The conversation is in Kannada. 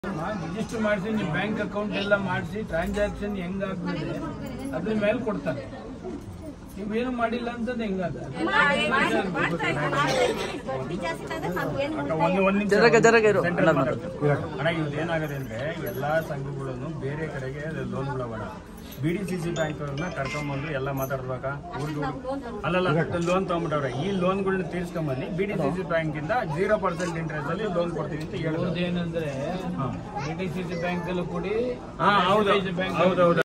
ರಿಜಿಸ್ಟರ್ ಮಾಡಿಸಿ ನೀವು ಬ್ಯಾಂಕ್ ಅಕೌಂಟ್ ಎಲ್ಲ ಮಾಡಿಸಿ ಟ್ರಾನ್ಸಾಕ್ಷನ್ ಹೆಂಗಾಗ್ತದೆ ಅದ್ರ ಮೇಲೆ ಕೊಡ್ತಾರೆ ನೀವೇನು ಮಾಡಿಲ್ಲ ಅಂತಂದ್ರೆ ಹೆಂಗಾಗ ಒಂದು ಒಂದು ನಿಮಿಷ ಜರಗ ಜರಗ ಇರು ಸೆಂಟ್ರಲ್ ಅಣ್ಣ ಮಾತಾಡ್ತೀನಿ. ಅಣ್ಣ ಇವ್ದು ಏನಾಗಿದೆ ಅಂದ್ರೆ ಎಲ್ಲಾ ಸಂಘಗಳನ್ನು ಬೇರೆ ಕಡೆಗೆ ಲೋನ್ಗಳು ಬೇಡ B D C C bank ಅವ್ರನ್ನ ಕರ್ಕೊಂಬಂದು ಎಲ್ಲ ಮಾತಾಡ್ಬೇಕಾ ಊರಿಗೆ ಅಲ್ಲಲ್ಲ ಲೋನ್ ತಗೊಂಡ್ಬಿಟ್ಟವ್ರೆ ಈ ಲೋನ್ಗಳನ್ನ ತೀರ್ಸ್ಕೊಂಬನ್ನಿ B D C C bank ಇಂದ ಜೀರೋ ಪರ್ಸೆಂಟ್ ಇಂಟ್ರೆಸ್ಟ್ ಅಲ್ಲಿ ಲೋನ್ ಕೊಡ್ತೀವಿ ಅಂತ ಹೇಳಿದ್ರು ಏನಂದ್ರೆ B D C C bank ಅಲ್ಲೂ ಕೊಡಿ ಹಾ ಹೌದು ಬ್ಯಾಂಕ್ ಹೌದೌದು